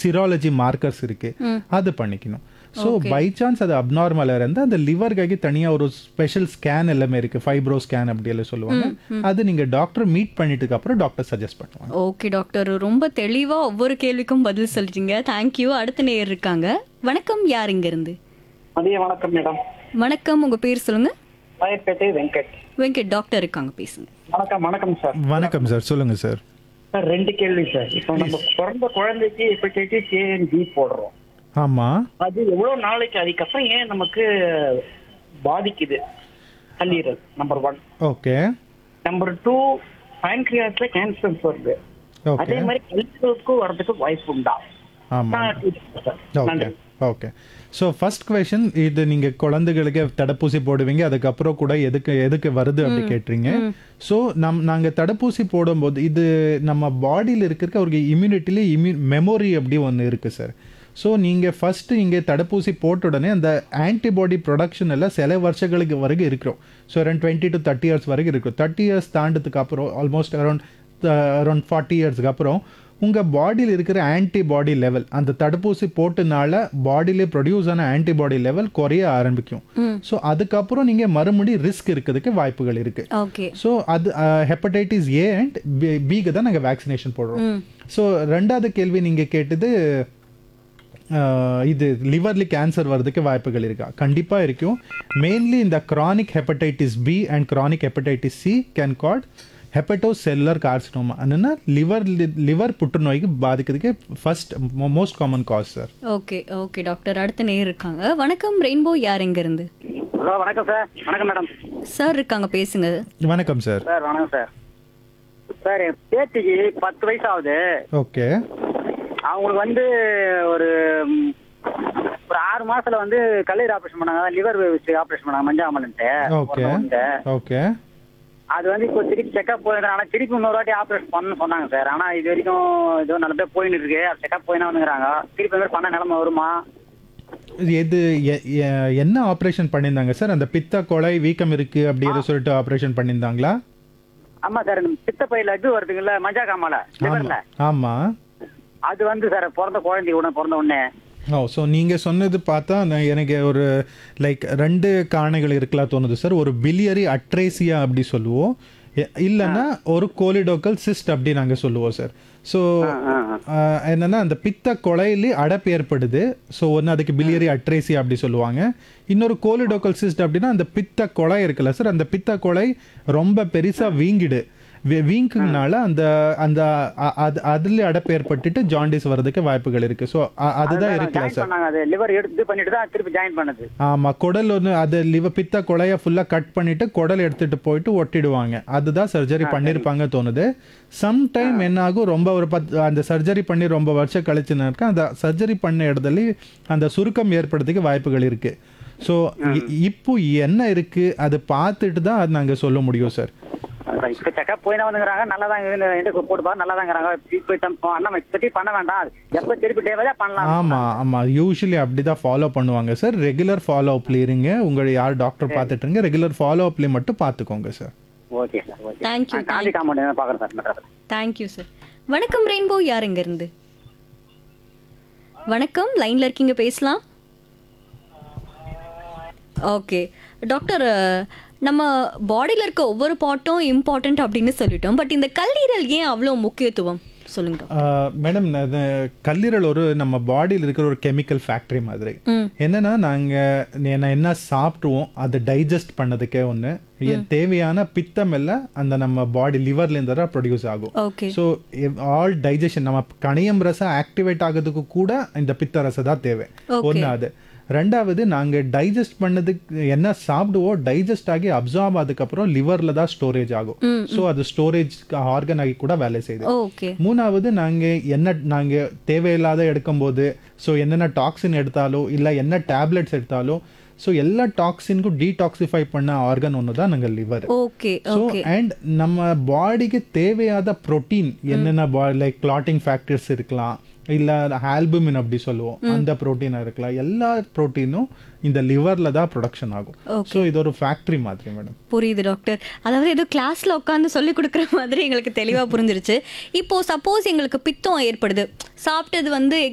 சிராலஜி markers இருக்கு அது பண்ணிக்கணும் ஸோ பை சான்ஸ் அது அப்நார்மலாக இருந்தால் அந்த லிவர்காகி தனியாக ஒரு ஸ்பெஷல் ஸ்கேன் எல்லாமே இருக்கு ஃபைப்ரோ ஸ்கேன் அப்படி எல்லாம் சொல்லுவாங்க அது நீங்கள் டாக்டர் மீட் பண்ணிட்டுக்கு அப்புறம் டாக்டர் சஜஸ்ட் பண்ணுவாங்க ஓகே டாக்டர் ரொம்ப தெளிவா ஒவ்வொரு கேள்விக்கும் பதில் சொல்றீங்க தேங்க்யூ அடுத்த நேயர் இருக்காங்க வணக்கம் யார் இங்க இருந்து மதிய வணக்கம் மேடம் வணக்கம் உங்க பேர் சொல்லுங்க ராயப்பேட்டை வெங்கட் வெங்கட் டாக்டர் இருக்காங்க பேசுங்க வணக்கம் வணக்கம் சார் வணக்கம் சார் சொல்லுங்க சார் சார் ரெண்டு கேள்வி சார் இப்போ நம்ம பிறந்த குழந்தைக்கு ஹெப்படைட்டிஸ் ஏ அண்ட் பி போடுறோம் ஆமாம் அது எவ்வளவு நாளைக்கு அதுக்கப்புறம் ஏன் நமக்கு பாதிக்குது கல்லீரல் number one okay number two பேன்க்ரியாஸ்ல கேன்சர்ஸ் வருது ஓகே அதே மாதிரி கல்லீரலுக்கும் வர்றதுக்கு வாய்ப்பு உண்டா ஆமாம் நான் கேட்கிறேன் சார். ஓகே நன்றி ஓகே ஸோ ஃபர்ஸ்ட் கொஷின் இது நீங்கள் குழந்தைகளுக்கு தடுப்பூசி போடுவீங்க அதுக்கப்புறம் கூட எதுக்கு எதுக்கு வருது அப்படி கேட்டுறீங்க ஸோ நம் நாங்கள் தடுப்பூசி போடும்போது இது நம்ம பாடியில் இருக்கிற ஒரு இம்யூனிட்டிலே இம்யூ மெமோரி அப்படி ஒன்று இருக்குது சார் ஸோ நீங்கள் ஃபஸ்ட்டு இங்கே தடுப்பூசி போட்ட உடனே அந்த ஆன்டிபாடி ப்ரொடக்ஷன் எல்லாம் சில வருஷங்களுக்கு வரைக்கும் இருக்கிறோம் so around twenty to thirty years வரைக்கும் இருக்கும் தேர்ட்டி இயர்ஸ் தாண்டதுக்கு அப்புறம் ஆல்மோஸ்ட் அரௌண்ட் அரௌண்ட் ஃபார்ட்டி இயர்ஸ்க்கு அப்புறம் உங்கள் பாடியில் இருக்கிற ஆன்டிபாடி லெவல் அந்த தடுப்பூசி போட்டனால பாடியிலே ப்ரொடியூஸ் ஆன ஆன்டிபாடி லெவல் குறைய ஆரம்பிக்கும் ஸோ அதுக்கப்புறம் நீங்கள் மறுபடி ரிஸ்க் இருக்கிறதுக்கு வாய்ப்புகள் இருக்குது ஓகே ஸோ அது ஹெப்படைட்டிஸ் ஏ அண்ட் பிக்கு தான் நாங்கள் வேக்சினேஷன் போடுறோம் ஸோ ரெண்டாவது கேள்வி நீங்கள் கேட்டது அஹ், இது லிவர்லி கேன்சர் வர்றதுக்கு வாய்ப்புகள் இருக்கா கண்டிப்பாக இருக்கும் மெயின்லி இந்த chronic hepatitis B and chronic hepatitis C can cause hepatocellular carcinoma என்னன்னா லிவர் லிவர் புற்றுநோய்க்கு பாதிக்கிறதுக்கு first most common cause sir okay okay doctor அடுத்த நேயர் இருக்காங்க வணக்கம் ரெயின்போ யார் இங்க இருந்து ஹலோ வணக்கம் சார் வணக்கம் மேடம் சார் இருக்காங்க பேசுங்க வணக்கம் சார் சார் வணக்கம் சார் சார் என் பேத்திக்கு பத்து வயசு ஆகுது ஓகே அவங்களுக்கு வந்து ஒரு ம், ஒரு ஆறு மாசத்துல வந்து கல்லீரல் ஆபரேஷன் பண்ணாங்க லிவர் வச்சு ஆபரேஷன் பண்ணாங்க மஞ்சாமலன்ட்டு ஓகே ஓகே அது வந்து இப்போ திருப்பி செக்அப் போயிருந்தேன் ஆனா திருப்பி இன்னொரு வாட்டி ஆபரேஷன் பண்ணணும்னு சொன்னாங்க சார் ஆனா இது வரைக்கும் ஏதோ நல்லபடியா போயின்னு இருக்கு செக்அப் போயினா வந்துங்கிறாங்க திருப்பி வந்து பண்ண நிலைமை வருமா இது எ- எ- என்ன ஆப்ரேஷன் பண்ணியிருந்தாங்க சார் அந்த பித்த கொலை வீக்கம் இருக்கு அப்படி எதை சொல்லிட்டு ஆப்ரேஷன் பண்ணியிருந்தாங்களா ஆமா சார் இந்த பித்தப்பையில இது வருதுங்கல்ல மஞ்சா காமால லிவர்ல ஆமா அது வந்து சார் பிறந்த குழந்தை உடனே பிறந்த உடனே ஓ ஸோ நீங்கள் சொன்னது பார்த்தா நான் எனக்கு ஒரு லைக் ரெண்டு காரணிகள் இருக்கலாம் தோணுது சார் ஒரு பிலியரி அட்ரேசியா அப்படி சொல்லுவோம் எ- இல்லைன்னா ஒரு கோலிடோக்கல் சிஸ்ட் அப்படி நாங்கள் சொல்லுவோம் சார் ஸோ என்னன்னா அந்த பித்த கொலையிலே அடைப்பு ஏற்படுது ஸோ ஒன்று அதுக்கு பிலியரி அட்ரேசியா அப்படி சொல்லுவாங்க இன்னொரு கோலிடோக்கல் சிஸ்ட் அப்படின்னா அந்த பித்த கொலை இருக்குல்ல சார் அந்த பித்த கொலை ரொம்ப பெருசாக வீங்கிடு வி- வீங்குனால அந்த அந்த அ- அது அதுல அடைப்பு ஏற்பட்டுட்டு ஜாண்டிஸ் வர்றதுக்கு வாய்ப்புகள் இருக்கு ஸோ அதுதான் இருக்கலாம் ஜாயின் சார் பண்ணாங்க அது லிவர் எடுத்து பண்ணிட்டு தான் திருப்பி ஜாயின் பண்ணது ஆமா குடல் ஒன்று அது லிவ பித்த கொலைய ஃபுல்லா கட் பண்ணிட்டு குடல் எடுத்துட்டு போயிட்டு ஒட்டிடுவாங்க அதுதான் சர்ஜரி பண்ணிருப்பாங்க தோணுது சம்டைம் என்ன ஆகும் ரொம்ப ஒரு பத்து அந்த சர்ஜரி பண்ணி ரொம்ப வருஷம் கழிச்சுனாக்கா அந்த சர்ஜரி பண்ண இடத்துல அந்த சுருக்கம் ஏற்படுறதுக்கு வாய்ப்புகள் இருக்கு ஸோ இப்போ என்ன இருக்கு அது பார்த்துட்டு தான் அது நாங்க சொல்ல முடியும் சார் இப்ப செக்அப் போயினா வந்துங்கிறாங்க நல்லா தான் போட்டு பாரு நல்லா தாங்கிறாங்க இப்போ அண்ணா இப்பத்தி பண்ண வேண்டாம் எப்ப திருப்பி டேவதா பண்ணலாம் ஆமா ஆமா யூஸ்வலி அப்படிதான் ஃபாலோ பண்ணுவாங்க சார் ரெகுலர் ஃபாலோ அப்ல இருங்க உங்களை யார் டாக்டர் பார்த்துட்டு இருங்க ரெகுலர் ஃபாலோ அப்ல மட்டும் பார்த்துக்கோங்க sir okay sir okay Thank you, Gandhi compound பாக்குறேன் சார் மெட்ராஸ்ல தேங்க்யூ சார் வணக்கம் ரெயின்போ யார் இங்க இருந்து வணக்கம் லைன்ல இருக்கீங்க பேசலாம் ஓகே டாக்டர் அஹ், நம்ம பாடியில் இருக்க ஒவ்வொரு பாட்டும் இம்பார்ட்டன்ட் அப்படின்னு சொல்லிட்டோம் பட் இந்த கல்லீரல் ஏன் அவ்வளோ முக்கியத்துவம் சொல்லுங்க டாக்டர் மேடம் அது கல்லீரல் ஒரு நம்ம பாடியில் இருக்கிற ஒரு கெமிக்கல் ஃபேக்டரி மாதிரி ம் என்னன்னா நாங்கள் என்ன என்ன சாப்பிடுவோம் அதை டைஜஸ்ட் பண்ணதுக்கே ஒன்று தேவையான பித்தம் எல்லாம் அந்த நம்ம பாடி லிவர்லேருந்து தான் ப்ரொடியூஸ் ஆகும் ஓகே ஸோ ஆல் டைஜஷன் நம்ம கணையம் ரசம் ஆக்டிவேட் ஆகிறதுக்கு கூட இந்த பித்த ரசம் தான் தேவை Okay. ஒன்று அது ரெண்டாவது நாங்கள் டைஜஸ்ட் பண்ணதுக்கு என்ன சாப்பிடுவோம் டைஜஸ்ட் ஆகி அப்சார்ப் ஆனதுக்கப்புறம் லிவரில் தான் ஸ்டோரேஜ் ஆகும் ஸோ அது ஸ்டோரேஜ் ஆர்கன் ஆகி கூட வேலை செய்யுது ஓகே மூணாவது நாங்கள் என்ன நாங்கள் தேவையில்லாத எடுக்கும்போது ஸோ என்னென்ன டாக்ஸின் எடுத்தாலோ இல்லை என்ன டேப்லெட்ஸ் எடுத்தாலோ ஸோ எல்லா டாக்ஸினுக்கும் டீடாக்சிஃபை பண்ண ஆர்கன் ஒன்று தான் நாங்கள் liver okay so okay and நம்ம பாடிக்கு தேவையான ப்ரோட்டீன் என்னென்ன லைக் கிளாட்டிங் ஃபேக்டர்ஸ் இருக்கலாம் இல்லை ஆல்புமின் அப்படி சொல்லுவோம் அந்த ப்ரோட்டீனாக இருக்கலாம் எல்லா ப்ரோட்டீனும் இந்த லிவரில் தான் ப்ரொடக்ஷன் ஆகும் ஸோ இது ஒரு ஃபேக்ட்ரி மாதிரி மேடம் புரியுது டாக்டர் அதாவது ஏதோ கிளாஸ்ல உட்காந்து சொல்லி கொடுக்குற மாதிரி எங்களுக்கு தெளிவா புரிஞ்சிருச்சு இப்போ சப்போஸ் எங்களுக்கு பித்தம் ஏற்படுது சாப்பிட்டது வந்து